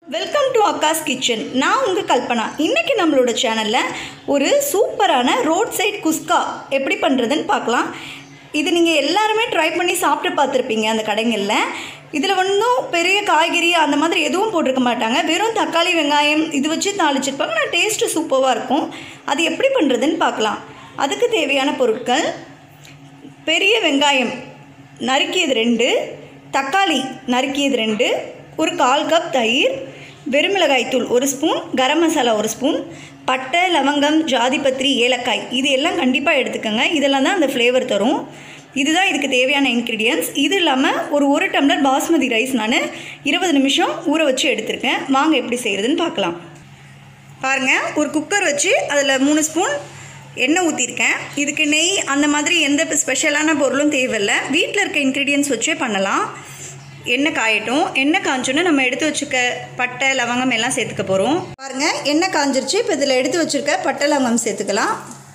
welcome to அக்காஸ் kitchen நான் உங்கள் கல்பனா இன்றைக்கி நம்மளோட சேனலில் ஒரு சூப்பரான ரோட் சைட் குஸ்கா எப்படி பண்ணுறதுன்னு பார்க்கலாம் இது நீங்கள் எல்லாருமே ட்ரை பண்ணி சாப்பிட்டு பார்த்துருப்பீங்க அந்த கடைங்களில் இதில் ஒன்றும் பெரிய காய்கறி அந்த மாதிரி எதுவும் போட்டிருக்க மாட்டாங்க வெறும் தக்காளி வெங்காயம் இது வச்சு தாளிச்சிருப்பாங்க நான் டேஸ்ட்டு சூப்பராக இருக்கும் அது எப்படி பண்ணுறதுன்னு பார்க்கலாம் அதுக்கு தேவையான பொருட்கள் பெரிய வெங்காயம் நறுக்கியது ரெண்டு தக்காளி நறுக்கியது ரெண்டு ஒரு கால் கப் தயிர் வெறுமிளகாய் தூள் ஒரு ஸ்பூன் கரம் மசாலா ஒரு ஸ்பூன் பட்டை லவங்கம் ஜாதிபத்திரி ஏலக்காய் இது எல்லாம் கண்டிப்பாக எடுத்துக்கோங்க இதெல்லாம் தான் அந்த ஃப்ளேவர் தரும் இதுதான் இதுக்கு தேவையான இன்க்ரீடியன்ஸ் இது இல்லாமல் ஒரு ஒரு டம்ளர் பாஸ்மதி ரைஸ் நான் இருபது நிமிஷம் ஊற வச்சு எடுத்திருக்கேன் வாங்க எப்படி செய்கிறதுன்னு பார்க்கலாம் பாருங்கள் ஒரு குக்கர் வச்சு அதில் மூணு ஸ்பூன் எண்ணெய் ஊற்றிருக்கேன் இதுக்கு நெய் அந்த மாதிரி எந்த ஸ்பெஷலான பொருளும் தேவையில்லை வீட்டில் இருக்க இன்க்ரீடியன்ஸ் வச்சே பண்ணலாம் எண்ணெய் காயட்டும் எண்ணெய் காஞ்சோன்னே நம்ம எடுத்து வச்சுக்க பட்டை லவங்கம் எல்லாம் சேர்த்துக்க போகிறோம் பாருங்கள் எண்ணெய் காஞ்சிருச்சு இப்போ இதில் எடுத்து வச்சுருக்க பட்டை லவங்கம் சேர்த்துக்கலாம்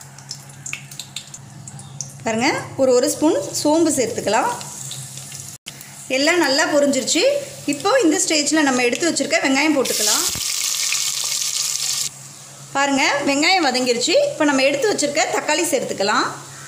பாருங்கள் ஒரு ஒரு ஸ்பூன் சோம்பு சேர்த்துக்கலாம் எல்லாம் நல்லா பொரிஞ்சிருச்சு இப்போ இந்த ஸ்டேஜில் நம்ம எடுத்து வச்சுருக்க வெங்காயம் போட்டுக்கலாம் பாருங்கள் வெங்காயம் வதங்கிருச்சு இப்போ நம்ம எடுத்து வச்சுருக்க தக்காளி சேர்த்துக்கலாம்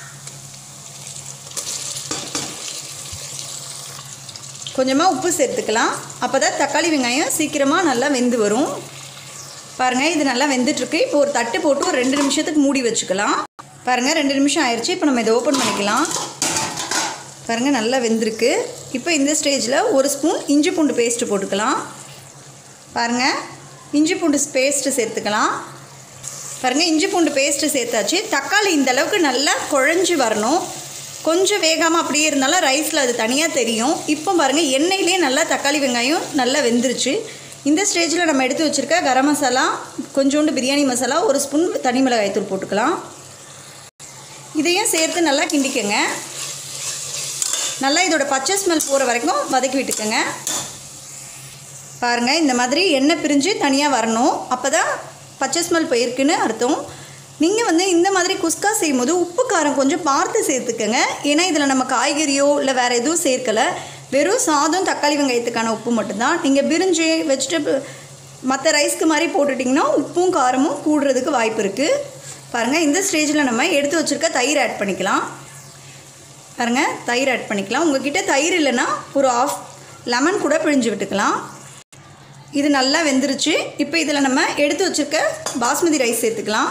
கொஞ்சமாக உப்பு சேர்த்துக்கலாம் அப்போ தான் தக்காளி வெங்காயம் சீக்கிரமாக நல்லா வெந்து வரும் பாருங்கள் இது நல்லா வெந்துட்டுருக்கு இப்போ ஒரு தட்டு போட்டு ஒரு ரெண்டு நிமிஷத்துக்கு மூடி வச்சுக்கலாம் பாருங்கள் ரெண்டு நிமிஷம் ஆயிடுச்சு இப்போ நம்ம இதை ஓப்பன் பண்ணிக்கலாம் பாருங்கள் நல்லா வெந்திருக்கு இப்போ இந்த ஸ்டேஜில் ஒரு ஸ்பூன் இஞ்சி பூண்டு பேஸ்ட்டு போட்டுக்கலாம் பாருங்கள் இஞ்சி பூண்டு பேஸ்ட்டு சேர்த்துக்கலாம் பாருங்கள் இஞ்சி பூண்டு பேஸ்ட்டு சேர்த்தாச்சு தக்காளி இந்த அளவுக்கு நல்லா குழஞ்சி வரணும் கொஞ்சம் வேகாமல் அப்படியே இருந்தாலும் ரைஸில் அது தனியாக தெரியும் இப்போ பாருங்கள் எண்ணெயிலே நல்லா தக்காளி வெங்காயம் நல்லா வெந்துருச்சு இந்த ஸ்டேஜில் நம்ம எடுத்து வச்சுருக்க கரம் மசாலா கொஞ்சோண்டு பிரியாணி மசாலா ஒரு ஸ்பூன் தனி மிளகாய் தூள் போட்டுக்கலாம் இதையும் சேர்த்து நல்லா கிண்டிக்கங்க நல்லா இதோட பச்சை ஸ்மெல் போகிற வரைக்கும் வதக்கி விட்டுக்கோங்க பாருங்கள் இந்த மாதிரி எண்ணெய் பிரிஞ்சு தனியாக வரணும் அப்போ தான் பச்சை ஸ்மெல் போயிருக்குன்னு அர்த்தம் நீங்கள் வந்து இந்த மாதிரி குஸ்கா செய்யும்போது உப்பு காரம் கொஞ்சம் பார்த்து சேர்த்துக்கங்க ஏன்னா இதில் நம்ம காய்கறியோ இல்லை வேறு எதுவும் சேர்க்கலை வெறும் சாதம் தக்காளி வெங்காயத்துக்கான உப்பு மட்டும்தான் நீங்கள் பிரிஞ்சு வெஜிடபிள் மற்ற ரைஸ்க்கு மாதிரி போட்டுட்டிங்கன்னா உப்பும் காரமும் கூடுறதுக்கு வாய்ப்பு இருக்குது பாருங்கள் இந்த ஸ்டேஜில் நம்ம எடுத்து வச்சுருக்க தயிர் ஆட் பண்ணிக்கலாம் பாருங்கள் தயிர் ஆட் பண்ணிக்கலாம் உங்ககிட்ட தயிர் இல்லைன்னா ஒரு ஆஃப் லெமன் கூட பிழிஞ்சு விட்டுக்கலாம் இது நல்லா வெந்துருச்சு இப்போ இதில் நம்ம எடுத்து வச்சுருக்க பாஸ்மதி ரைஸ் சேர்த்துக்கலாம்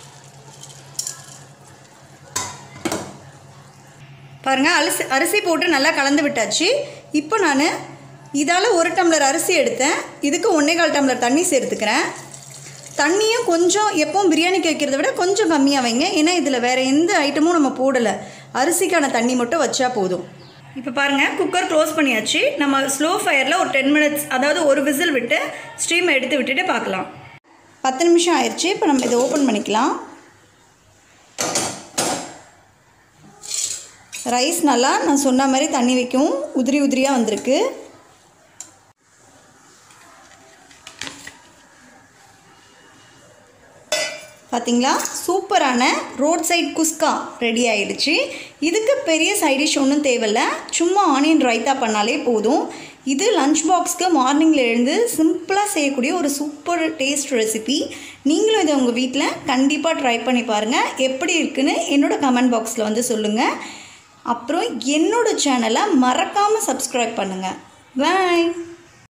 பாருங்கள் அரிசி அரிசி போட்டு நல்லா கலந்து விட்டாச்சு இப்போ நான் இதால் ஒரு டம்ளர் அரிசி எடுத்தேன் இதுக்கு ஒன்றே கால் டம்ளர் தண்ணி சேர்த்துக்கிறேன் தண்ணியும் கொஞ்சம் எப்பவும் பிரியாணிக்கு வைக்கிறத விட கொஞ்சம் கம்மியாக வைங்க ஏன்னா இதில் வேறு எந்த ஐட்டமும் நம்ம போடலை அரிசிக்கான தண்ணி மட்டும் வச்சா போதும் இப்போ பாருங்கள் குக்கர் க்ளோஸ் பண்ணியாச்சு நம்ம ஸ்லோ ஃபயரில் ஒரு டென் மினிட்ஸ் அதாவது ஒரு விசில் விட்டு ஸ்டீம் எடுத்து விட்டுட்டு பார்க்கலாம் பத்து நிமிஷம் ஆயிடுச்சு இப்போ நம்ம இதை ஓப்பன் பண்ணிக்கலாம் ரைஸ் நல்லா நான் சொன்ன மாதிரி தண்ணி வைக்கும் உதிரி உதிரியாக வந்திருக்கு பார்த்தீங்களா சூப்பரான ரோட் சைட் குஸ்கா ரெடி ஆயிடுச்சு இதுக்கு பெரிய சைடிஷ் ஒன்றும் தேவையில்ல சும்மா ஆனியன் ரைத்தா பண்ணாலே போதும் இது லஞ்ச் பாக்ஸ்க்கு மார்னிங்கில் எழுந்து சிம்பிளாக செய்யக்கூடிய ஒரு சூப்பர் டேஸ்ட் ரெசிபி நீங்களும் இதை உங்கள் வீட்டில் கண்டிப்பாக ட்ரை பண்ணி பாருங்கள் எப்படி இருக்குன்னு என்னோடய கமெண்ட் பாக்ஸில் வந்து சொல்லுங்கள் அப்புறம் என்னோடய சேனலை மறக்காமல் சப்ஸ்கிரைப் பண்ணுங்கள் பாய்